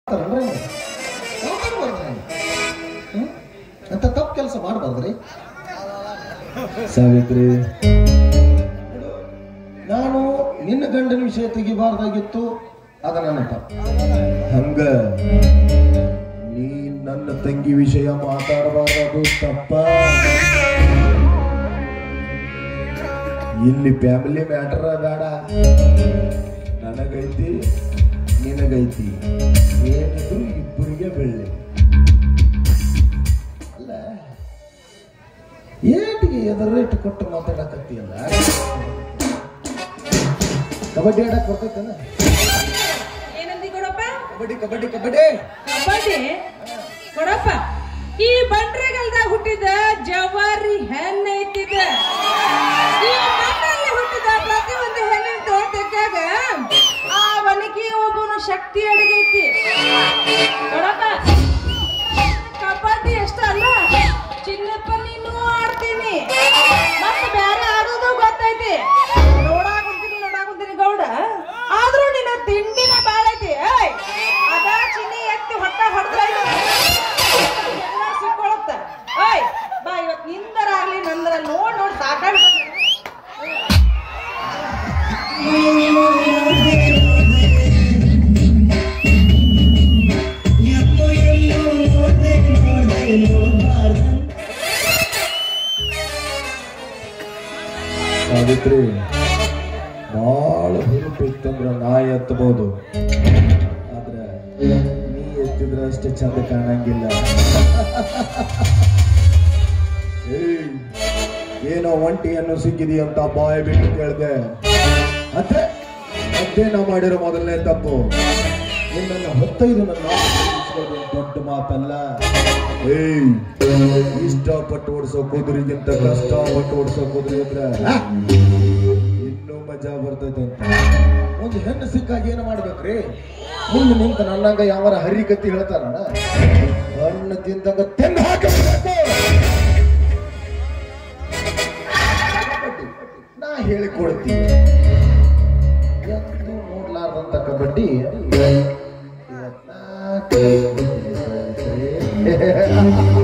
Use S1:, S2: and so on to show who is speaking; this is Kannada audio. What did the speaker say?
S1: ಅಂದ್ರೆ ಮಾತಾಡ್ಬಾರ್ದು ನಾನು. ಹ್ಮ್? ಅಂತ ತಪ್ಪು ಕೆಲಸ ಮಾಡಬಾರ್ದ್ರಿ
S2: ಸಾವಿತ್ರಿ
S1: ನಾನು ನಿನ್ನ ಗಂಡನ ವಿಷಯ ತೆಗಿಬಾರ್ದಾಗಿತ್ತು ಅದ ನನ್ನ ತಪ್ಪು
S2: ಹಂಗ ನೀ ನನ್ನ ತಂಗಿ ವಿಷಯ ಮಾತಾಡಬಾರದು ತಪ್ಪ ಇಲ್ಲಿ ಫ್ಯಾಮಿಲಿ ಮ್ಯಾಟರ್ ಬೇಡ ನನಗೈತಿ ನಿನಗೈತಿ ಏನಿದ್ರು ಇಬ್ಬರಿಗೆ ಬೆಳ್ಳಿ
S1: ಅಲ್ಲ ಏಟಿಗೆ ಎದರ ರೇಟ್ ಕೊಟ್ಟು ಮಾತಾಡಕತ್ತೀಯಲ್ಲ ಕಬಡ್ಡಿ ಆಡಕ್ ಬರ್ತೈತೇನ
S3: ಏನಂದಿ ಕೊಡಪ್ಪ
S1: ಕಬಡ್ಡಿ ಕಬಡ್ಡಿ ಕಬಡ್ಡಿ
S3: ಕಬಡ್ಡಿ ಕೊಡಪ್ಪ ಈ ಬಂಡ್ರೆಗಲ್ದಾಗ ಹುಟ್ಟಿದ ಜವಾರಿ ಹೆಣ್ಣ ಐತಿದ ಈ ಮಣ್ಣಲ್ಲಿ ಹುಟ್ಟಿದ ಪ್ರತಿಯೊಂದು ಹೆಣ್ಣಿನ ತೋಟಕ್ಕಾಗ ಆ ಒಣಗಿ ಒಬ್ಬನ ಶಕ್ತಿ ಅಡಗೈತಿ ಕೊಡಪ್ಪ ಕಬಡ್ಡಿ ಅಷ್ಟ ಅಲ್ಲ ಚಿನ್ನಪ್ಪ ನೀನು ಆಡ್ತೀನಿ ಮತ್ತೆ ಬೇರೆ ಆಡೋದು ಗೊತ್ತೈತಿ ನೋಡಾಕುಂತೀನಿ ನೋಡಾಕುಂತೀನಿ ಗೌಡ ಆದ್ರೂ ನಿನ್ನ ತಿಂಡಿನ ಬಾಳೈತಿ ಏಯ್ ಅದ ಚಿನ್ನಿ ಎತ್ತಿ ಹೊಟ್ಟ ಹೊಡೆದ್ರೆ ಸಿಕ್ಕೊಳತ್ತ ಏಯ್ ಬಾ ಇವತ್ ನಿಂದರ ಆಗ್ಲಿ ನಂದರ ನೋಡ್ ನೋಡ್ ಸಾಕಾಗ್ಬಿಟ್ಟೈತಿ
S2: ಸಾವಿತ್ರಿ ಭಾಳ ಹುರುಪು ಇತ್ತಂದ್ರ ನಾ ಎತ್ತಬಹುದು ಆದ್ರೆ ನೀ ಎತ್ತಿದ್ರೆ ಅಷ್ಟೇ ಚಂದ ಕಾಣಂಗಿಲ್ಲ ಏಯ್, ಏನೋ ಒಂಟಿಯನ್ನು ಸಿಕ್ಕಿದಿ ಅಂತ ಬಾಯ್ ಬಿಟ್ಟು ಕೇಳ್ದೆ ಅದೇ ಅದೇ ನಾ ಮಾಡಿರೋ ಮೊದಲನೇ ತಪ್ಪು ನಿನ್ನನ್ನು ಹೊತ್ತೈದು ನನ್ನ ಮಾತು ಕೇಳಿಸ್ಕೊಳ್ಳೋದು ದೊಡ್ಡ ಮಾತಲ್ಲ ಏಯ್ ಇಷ್ಟಪಟ್ಟು ಓಡಿಸೋ ಕುದುರೆಗಿಂತ ಕಷ್ಟಪಟ್ಟು ಓಡಿಸೋ ಕುದುರೆ ಇದ್ರೆ ಇನ್ನೂ ಮಜಾ ಬರ್ತೈತೆ ಅಂತ
S1: ಒಂದು ಹೆಣ್ಣು ಸಿಕ್ಕಾಗ ಏನು ಮಾಡ್ಬೇಕ್ರಿ ಮುಂದೆ ನಿಂತ ನನ್ನಂಗ ಯಾವಾರ ಹರಿಗತಿ ಹೇಳ್ತಾರಣ ಹಣ್ಣು ತಿಂದಂಗ ತೆಂದು ಹಾಕಬೇಕು ನಾ ಹೇಳಿಕೊಡ್ತೀನಿ ಎಂದು ನೋಡ್ಲಾರ್ದಂತ ಕಬಡ್ಡಿ ಇವತ್ನಾಲ್ಕು